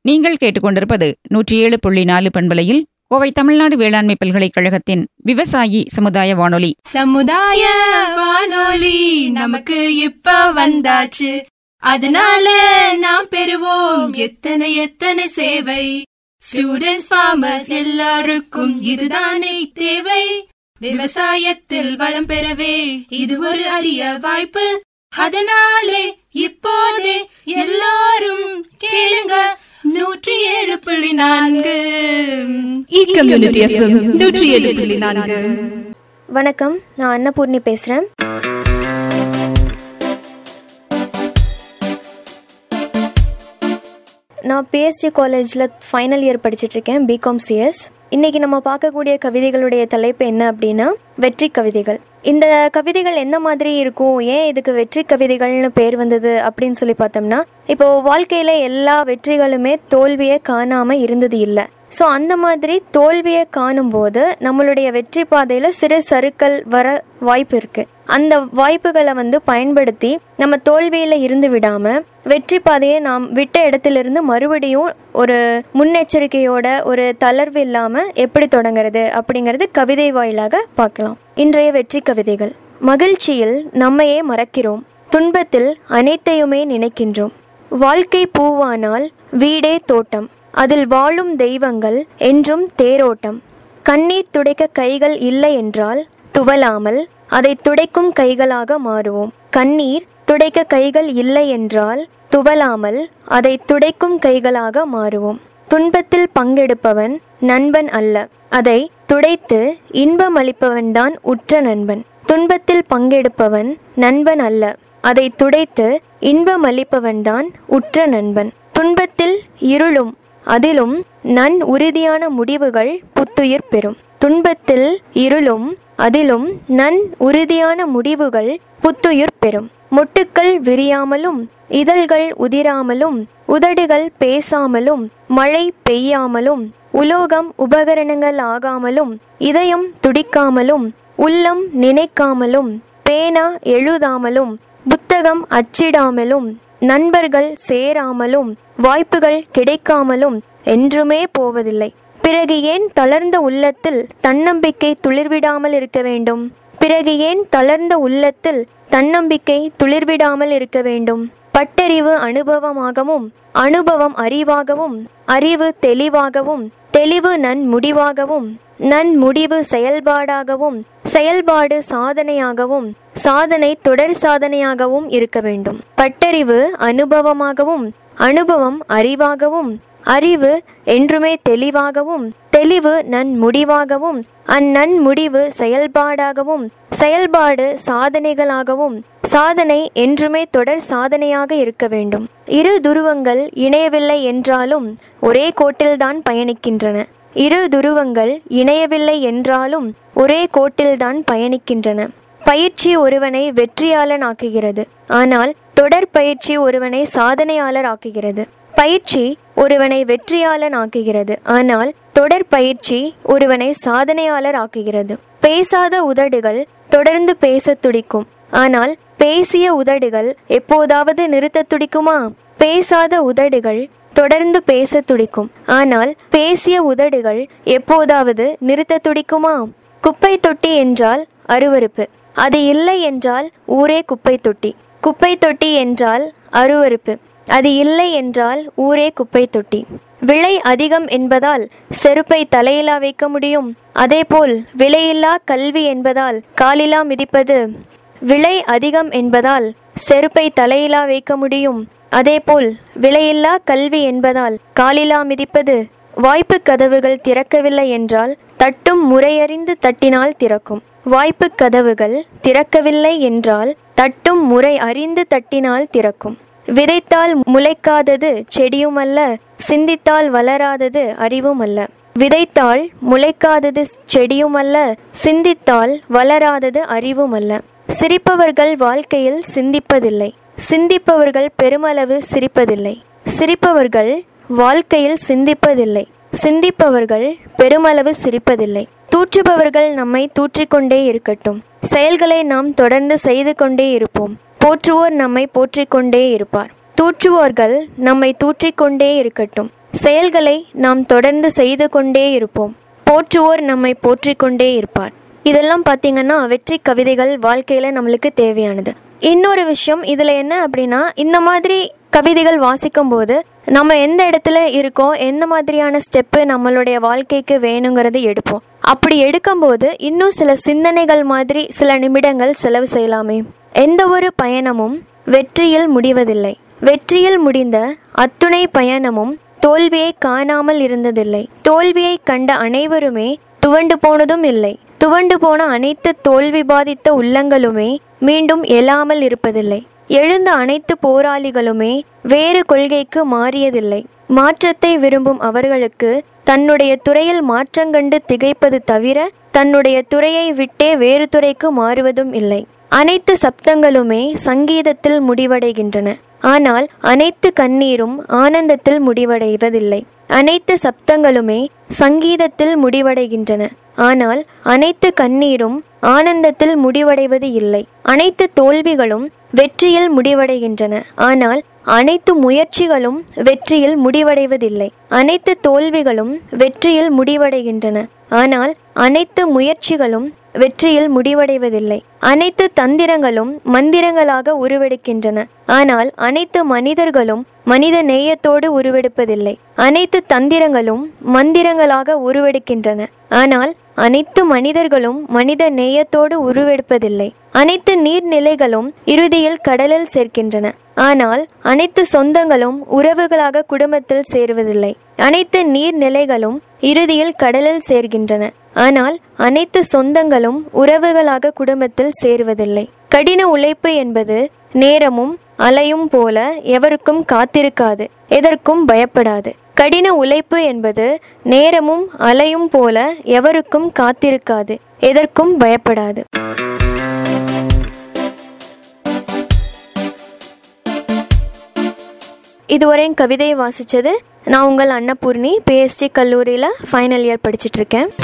நீங்கள் கேட்டுக்கொண்டிருப்பது நூற்றி ஏழு புள்ளி நாலு பண்பலையில் கோவை தமிழ்நாடு வேளாண்மை பல்கலைக்கழகத்தின் விவசாயி சமுதாய வானொலி சமுதாய வானொலி நமக்கு இப்ப வந்தாச்சு அதனால நாம் பெறுவோம் எத்தனை எத்தனை சேவை ஸ்டூடெண்ட்ஸ் ஃபார்மர்ஸ் எல்லாருக்கும் இதுதானே தேவை விவசாயத்தில் வளம் பெறவே இது ஒரு அரிய வாய்ப்பு அதனாலே இப்போதே எல்லாரும் கேளுங்க நூற்றி ஏழு புள்ளி நான்கு கம்யூனிட்டி எஃப்எம் நூற்றி ஏழு புள்ளி நான்கு வணக்கம் நான் அன்னபூர்ணி பேசுகிறேன் நான் பிஎஸ்சி காலேஜில் ஃபைனல் இயர் படிச்சுட்டு இருக்கேன் பிகாம் சிஎஸ் இன்னைக்கு நம்ம பார்க்கக்கூடிய கவிதைகளுடைய தலைப்பு என்ன அப்படின்னா வெற்றி கவிதைகள் இந்த கவிதைகள் எந்த மாதிரி இருக்கும் ஏன் இதுக்கு வெற்றி கவிதைகள்னு பேர் வந்தது அப்படின்னு சொல்லி பார்த்தோம்னா இப்போ வாழ்க்கையில எல்லா வெற்றிகளுமே தோல்வியை காணாம இருந்தது இல்லை ஸோ அந்த மாதிரி தோல்வியை காணும்போது நம்மளுடைய வெற்றி பாதையில சிறு சறுக்கல் வர வாய்ப்பு இருக்கு அந்த வாய்ப்புகளை வந்து பயன்படுத்தி நம்ம தோல்வியில இருந்து விடாம வெற்றி பாதையை நாம் விட்ட இடத்திலிருந்து மறுபடியும் ஒரு முன்னெச்சரிக்கையோட ஒரு தளர்வு இல்லாம எப்படி தொடங்குறது அப்படிங்கிறது கவிதை வாயிலாக பார்க்கலாம் இன்றைய வெற்றி கவிதைகள் மகிழ்ச்சியில் நம்மையே மறக்கிறோம் துன்பத்தில் அனைத்தையுமே நினைக்கின்றோம் வாழ்க்கை பூவானால் வீடே தோட்டம் அதில் வாழும் தெய்வங்கள் என்றும் தேரோட்டம் கண்ணீர் துடைக்க கைகள் இல்லை என்றால் துவலாமல் அதை துடைக்கும் கைகளாக மாறுவோம் கண்ணீர் துடைக்க கைகள் இல்லை என்றால் துவலாமல் அதை துடைக்கும் கைகளாக மாறுவோம் துன்பத்தில் பங்கெடுப்பவன் நண்பன் அல்ல அதை துடைத்து இன்பம் அளிப்பவன்தான் உற்ற நண்பன் துன்பத்தில் பங்கெடுப்பவன் நண்பன் அல்ல அதை துடைத்து இன்பம் அளிப்பவன்தான் உற்ற நண்பன் துன்பத்தில் இருளும் அதிலும் நன் உறுதியான முடிவுகள் புத்துயிர் பெறும் துன்பத்தில் இருளும் அதிலும் நன் உறுதியான முடிவுகள் புத்துயிர் பெறும் மொட்டுக்கள் விரியாமலும் இதழ்கள் உதிராமலும் உதடுகள் பேசாமலும் மழை பெய்யாமலும் உலோகம் உபகரணங்கள் ஆகாமலும் இதயம் துடிக்காமலும் உள்ளம் நினைக்காமலும் பேனா எழுதாமலும் புத்தகம் அச்சிடாமலும் நண்பர்கள் சேராமலும் வாய்ப்புகள் கிடைக்காமலும் என்றுமே போவதில்லை பிறகு ஏன் தளர்ந்த உள்ளத்தில் தன்னம்பிக்கை துளிர்விடாமல் இருக்க வேண்டும் பிறகு ஏன் தளர்ந்த உள்ளத்தில் தன்னம்பிக்கை துளிர்விடாமல் இருக்க வேண்டும் பட்டறிவு அனுபவமாகவும் அனுபவம் அறிவாகவும் அறிவு தெளிவாகவும் தெளிவு நன் முடிவாகவும் நன் முடிவு செயல்பாடாகவும் செயல்பாடு சாதனையாகவும் சாதனை தொடர் சாதனையாகவும் இருக்க வேண்டும் பட்டறிவு அனுபவமாகவும் அனுபவம் அறிவாகவும் அறிவு என்றுமே தெளிவாகவும் தெளிவு நன் முடிவாகவும் அந்நன் முடிவு செயல்பாடாகவும் செயல்பாடு சாதனைகளாகவும் சாதனை என்றுமே தொடர் சாதனையாக இருக்க வேண்டும் இரு துருவங்கள் இணையவில்லை என்றாலும் ஒரே கோட்டில்தான் பயணிக்கின்றன இரு துருவங்கள் இணையவில்லை என்றாலும் ஒரே கோட்டில்தான் பயணிக்கின்றன பயிற்சி ஒருவனை வெற்றியாளன் ஆக்குகிறது ஆனால் தொடர் பயிற்சி ஒருவனை சாதனையாளர் ஆக்குகிறது பயிற்சி ஒருவனை வெற்றியாளன் ஆக்குகிறது ஆனால் தொடர் பயிற்சி ஒருவனை சாதனையாளர் ஆக்குகிறது பேசாத உதடுகள் தொடர்ந்து பேச துடிக்கும் ஆனால் பேசிய உதடுகள் எப்போதாவது நிறுத்த துடிக்குமா பேசாத உதடுகள் தொடர்ந்து பேச துடிக்கும் ஆனால் பேசிய உதடுகள் எப்போதாவது நிறுத்த துடிக்குமா குப்பை தொட்டி என்றால் அருவருப்பு அது இல்லை என்றால் ஊரே குப்பை தொட்டி குப்பை தொட்டி என்றால் அருவருப்பு அது இல்லை என்றால் ஊரே குப்பை தொட்டி விலை அதிகம் என்பதால் செருப்பை தலையிலா வைக்க முடியும் அதேபோல் விலையில்லா கல்வி என்பதால் காலிலா மிதிப்பது விலை அதிகம் என்பதால் செருப்பை தலையிலா வைக்க முடியும் அதேபோல் விலையில்லா கல்வி என்பதால் காலிலா மிதிப்பது வாய்ப்பு கதவுகள் திறக்கவில்லை என்றால் தட்டும் முறையறிந்து தட்டினால் திறக்கும் வாய்ப்பு கதவுகள் திறக்கவில்லை என்றால் தட்டும் முறை அறிந்து தட்டினால் திறக்கும் விதைத்தால் முளைக்காதது செடியுமல்ல சிந்தித்தால் வளராதது அறிவுமல்ல விதைத்தால் முளைக்காதது செடியுமல்ல சிந்தித்தால் வளராதது அறிவுமல்ல சிரிப்பவர்கள் வாழ்க்கையில் சிந்திப்பதில்லை சிந்திப்பவர்கள் பெருமளவு சிரிப்பதில்லை சிரிப்பவர்கள் வாழ்க்கையில் சிந்திப்பதில்லை சிந்திப்பவர்கள் பெருமளவு சிரிப்பதில்லை தூற்றுபவர்கள் நம்மை தூற்றிக்கொண்டே இருக்கட்டும் செயல்களை நாம் தொடர்ந்து செய்து கொண்டே இருப்போம் போற்றுவோர் நம்மை போற்றிக்கொண்டே இருப்பார் தூற்றுவோர்கள் நம்மை தூற்றிக்கொண்டே இருக்கட்டும் செயல்களை நாம் தொடர்ந்து செய்து கொண்டே இருப்போம் போற்றுவோர் நம்மை போற்றிக் கொண்டே இருப்பார் இதெல்லாம் பார்த்தீங்கன்னா வெற்றி கவிதைகள் வாழ்க்கையில் நம்மளுக்கு தேவையானது இன்னொரு விஷயம் இதில் என்ன அப்படின்னா இந்த மாதிரி கவிதைகள் வாசிக்கும் போது நம்ம எந்த இடத்துல இருக்கோம் எந்த மாதிரியான ஸ்டெப்பு நம்மளுடைய வாழ்க்கைக்கு வேணுங்கிறது எடுப்போம் அப்படி எடுக்கும்போது இன்னும் சில சிந்தனைகள் மாதிரி சில நிமிடங்கள் செலவு செய்யலாமே எந்த ஒரு பயணமும் வெற்றியில் முடிவதில்லை வெற்றியில் முடிந்த அத்துணை பயணமும் தோல்வியை காணாமல் இருந்ததில்லை தோல்வியை கண்ட அனைவருமே துவண்டு போனதும் இல்லை துவண்டு போன அனைத்து தோல்வி பாதித்த உள்ளங்களுமே மீண்டும் எழாமல் இருப்பதில்லை எழுந்த அனைத்து போராளிகளுமே வேறு கொள்கைக்கு மாறியதில்லை மாற்றத்தை விரும்பும் அவர்களுக்கு தன்னுடைய துறையில் மாற்றங்கண்டு திகைப்பது தவிர தன்னுடைய துறையை விட்டே வேறு துறைக்கு மாறுவதும் இல்லை அனைத்து சப்தங்களுமே சங்கீதத்தில் முடிவடைகின்றன ஆனால் அனைத்து கண்ணீரும் ஆனந்தத்தில் முடிவடைவதில்லை அனைத்து சப்தங்களுமே சங்கீதத்தில் முடிவடைகின்றன ஆனால் அனைத்து கண்ணீரும் ஆனந்தத்தில் முடிவடைவது இல்லை அனைத்து தோல்விகளும் வெற்றியில் முடிவடைகின்றன ஆனால் அனைத்து முயற்சிகளும் வெற்றியில் முடிவடைவதில்லை அனைத்து தோல்விகளும் வெற்றியில் முடிவடைகின்றன ஆனால் அனைத்து முயற்சிகளும் வெற்றியில் முடிவடைவதில்லை அனைத்து தந்திரங்களும் மந்திரங்களாக உருவெடுக்கின்றன ஆனால் அனைத்து மனிதர்களும் மனித நேயத்தோடு உருவெடுப்பதில்லை அனைத்து தந்திரங்களும் மந்திரங்களாக உருவெடுக்கின்றன ஆனால் அனைத்து மனிதர்களும் மனித நேயத்தோடு உருவெடுப்பதில்லை அனைத்து நீர்நிலைகளும் இறுதியில் கடலில் சேர்க்கின்றன ஆனால் அனைத்து சொந்தங்களும் உறவுகளாக குடும்பத்தில் சேருவதில்லை அனைத்து நீர்நிலைகளும் இறுதியில் கடலில் சேர்கின்றன ஆனால் அனைத்து சொந்தங்களும் உறவுகளாக குடும்பத்தில் சேருவதில்லை கடின உழைப்பு என்பது நேரமும் அலையும் போல எவருக்கும் காத்திருக்காது எதற்கும் பயப்படாது கடின உழைப்பு என்பது நேரமும் அலையும் போல எவருக்கும் காத்திருக்காது எதற்கும் பயப்படாது இதுவரையும் கவிதையை வாசித்தது நான் உங்கள் அன்னபூர்ணி பிஎஸ்டி கல்லூரியில் ஃபைனல் இயர் படிச்சிட்ருக்கேன்